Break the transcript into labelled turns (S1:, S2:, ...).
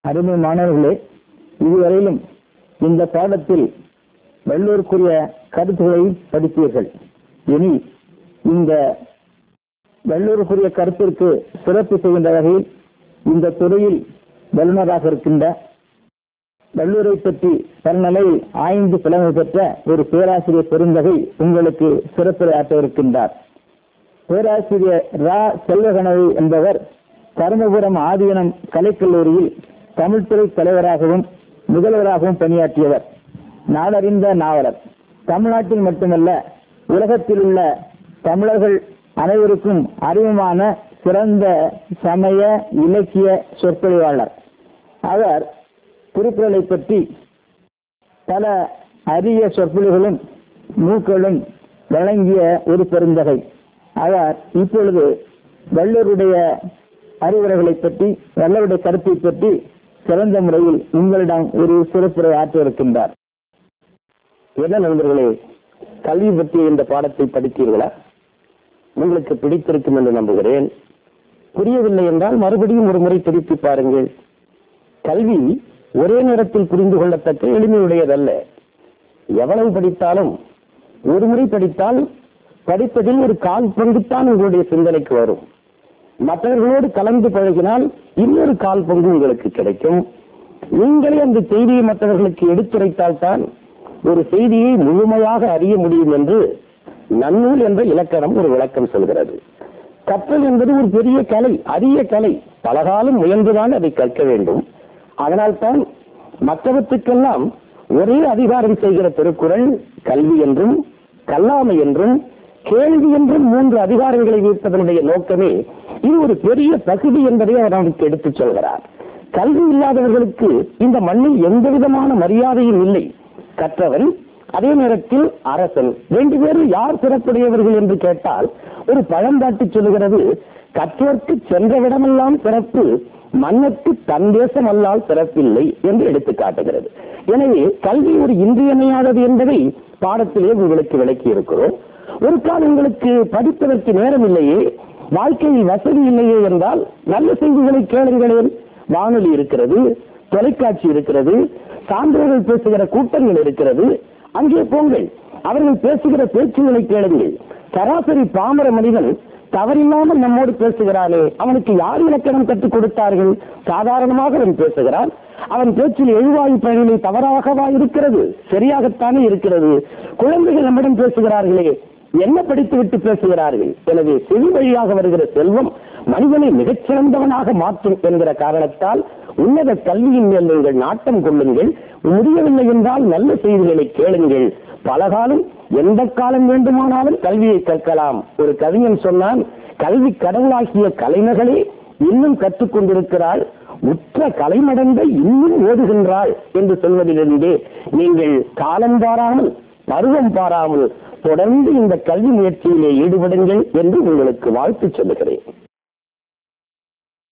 S1: அருமை மாணவர்களே இதுவரையிலும் இந்த பாடத்தில் வள்ளுவருக்குரிய கருத்துக்களை படித்தீர்கள் இனி இந்த வள்ளுவருக்குரிய கருத்திற்கு சிறப்பு செய்கின்ற வகையில் இந்த துறையில் வல்லுநராக இருக்கின்ற வள்ளுவரை பற்றி தன்னிலையில் ஆய்ந்து புலமை பெற்ற ஒரு பேராசிரியர் பெருந்தகை உங்களுக்கு சிறப்புரையாற்ற இருக்கின்றார் பேராசிரியர் ரா செல்வகணவி என்பவர் தருமபுரம் ஆதியனம் கலைக்கல்லூரியில் தமிழ்துறை தலைவராகவும் முதல்வராகவும் பணியாற்றியவர் நாடறிந்த நாவலர் தமிழ்நாட்டில் மட்டுமல்ல உலகத்தில் உள்ள தமிழர்கள் அனைவருக்கும் அறிமுகமான சிறந்த சமய இலக்கிய சொற்பொழிவாளர் அவர் திருக்குறளை பற்றி பல அரிய சொற்பொழிகளும் நூல்களும் வழங்கிய ஒரு பெருந்தகை அவர் இப்பொழுது வள்ளுவருடைய அறிவுரைகளை பற்றி வள்ளுவருடைய கருத்தை பற்றி சிறந்த முறையில் உங்களிடம் ஒரு சிறப்புரை ஆற்ற இருக்கின்றார்
S2: என்ன நண்பர்களே கல்வி பற்றிய இந்த பாடத்தை படித்தீர்களா உங்களுக்கு பிடித்திருக்கும் என்று நம்புகிறேன் புரியவில்லை என்றால் மறுபடியும் ஒரு முறை பிடித்து பாருங்கள் கல்வி ஒரே நேரத்தில் புரிந்து கொள்ளத்தக்க எளிமையுடையதல்ல எவ்வளவு படித்தாலும் ஒரு முறை படித்தால் படிப்பதில் ஒரு கால் பங்குத்தான் உங்களுடைய சிந்தனைக்கு வரும் மற்றவர்களோடு கலந்து பழகினால் இன்னொரு கால் பங்கு உங்களுக்கு கிடைக்கும் நீங்களே அந்த செய்தியை மற்றவர்களுக்கு எடுத்துரைத்தால் தான் ஒரு செய்தியை முழுமையாக அறிய முடியும் என்று நன்னூல் என்ற இலக்கணம் ஒரு விளக்கம் சொல்கிறது கற்றல் என்பது ஒரு பெரிய கலை அரிய கலை பலகாலம் முயன்றுதான் அதை கற்க வேண்டும் அதனால்தான் மற்றவற்றுக்கெல்லாம் ஒரே அதிகாரம் செய்கிற திருக்குறள் கல்வி என்றும் கல்லாமை என்றும் கேள்வி என்றும் மூன்று அதிகாரங்களை வைப்பதனுடைய நோக்கமே இது ஒரு பெரிய தகுதி என்பதை அவர் நமக்கு எடுத்துச் சொல்கிறார் கல்வி இல்லாதவர்களுக்கு இந்த மண்ணில் எந்த விதமான மரியாதையும் இல்லை கற்றவன் அதே நேரத்தில் அரசன் ரெண்டு பேரும் யார் சிறப்புடையவர்கள் என்று கேட்டால் ஒரு பழந்தாட்டி சொல்லுகிறது கற்றோர்க்கு சென்றவிடமெல்லாம் சிறப்பு மன்னற்கு தன் தேசம் அல்லால் சிறப்பில்லை என்று எடுத்து காட்டுகிறது எனவே கல்வி ஒரு இன்றியமையாதது என்பதை பாடத்திலே உங்களுக்கு விளக்கி இருக்கிறோம் ஒரு கால் உங்களுக்கு படிப்பதற்கு நேரம் இல்லையே வாழ்க்கையில் வசதி இல்லையே என்றால் நல்ல செய்திகளை கேளுங்களேன் வானொலி இருக்கிறது தொலைக்காட்சி இருக்கிறது சான்றோர்கள் பேசுகிற கூட்டங்கள் இருக்கிறது அங்கே போங்கள் அவர்கள் பேசுகிற பேச்சுகளை கேளுங்கள் சராசரி பாமர மனிதன் தவறில்லாமல் நம்மோடு பேசுகிறானே அவனுக்கு யார் இலக்கணம் கற்றுக் கொடுத்தார்கள் சாதாரணமாக அவன் பேசுகிறான் அவன் பேச்சில் எழுவாயு பயனிலை தவறாகவா இருக்கிறது சரியாகத்தானே இருக்கிறது குழந்தைகள் நம்மிடம் பேசுகிறார்களே என்ன படித்துவிட்டு பேசுகிறார்கள் எனவே செவி வழியாக வருகிற செல்வம் மனிதனை மிகச்சிறந்தவனாக மாற்றும் என்கிற காரணத்தால் உன்னத கல்வியின் மேல் நீங்கள் நாட்டம் கொள்ளுங்கள் முடியவில்லை என்றால் நல்ல செய்திகளை கேளுங்கள் பலகாலம் எந்த காலம் வேண்டுமானாலும் கல்வியை கற்கலாம் ஒரு கவிஞன் சொன்னான் கல்வி கடவுளாகிய கலைஞர்களே இன்னும் கற்றுக் கொண்டிருக்கிறாள் உற்ற கலைமடந்த இன்னும் ஓதுகின்றாள் என்று சொல்வதிலிருந்தே நீங்கள் காலம் பாராமல் பருவம் பாராமல் தொடர்ந்து இந்த கல்வி முயற்சியிலே ஈடுபடுங்கள் என்று உங்களுக்கு வாழ்த்து சொல்லுகிறேன்